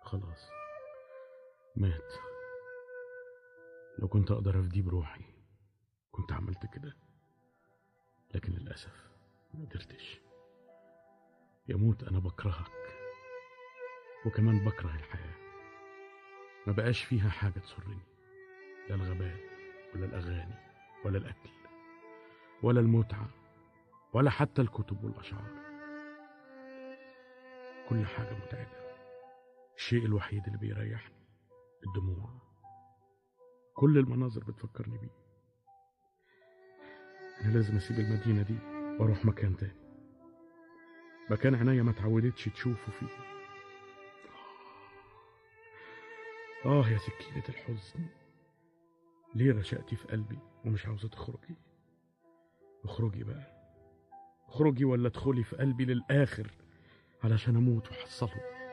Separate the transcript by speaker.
Speaker 1: خلاص مات لو كنت أقدر أفديه بروحي كنت عملت كده لكن للأسف ما قدرتش يموت أنا بكرهك وكمان بكره الحياة ما بقاش فيها حاجة تسرني لا الغباء ولا الأغاني ولا الأكل ولا المتعة ولا حتى الكتب والأشعار كل حاجة متعبة الشيء الوحيد اللي بيريحني الدموع كل المناظر بتفكرني بيه أنا لازم أسيب المدينة دي وأروح مكان تاني مكان عينيا ما اتعودتش تشوفه فيه آه يا سكينة الحزن ليه رشقتي في قلبي ومش عاوزة تخرجي اخرجي بقى اخرجي ولا ادخلي في قلبي للآخر علشان أموت وأحصله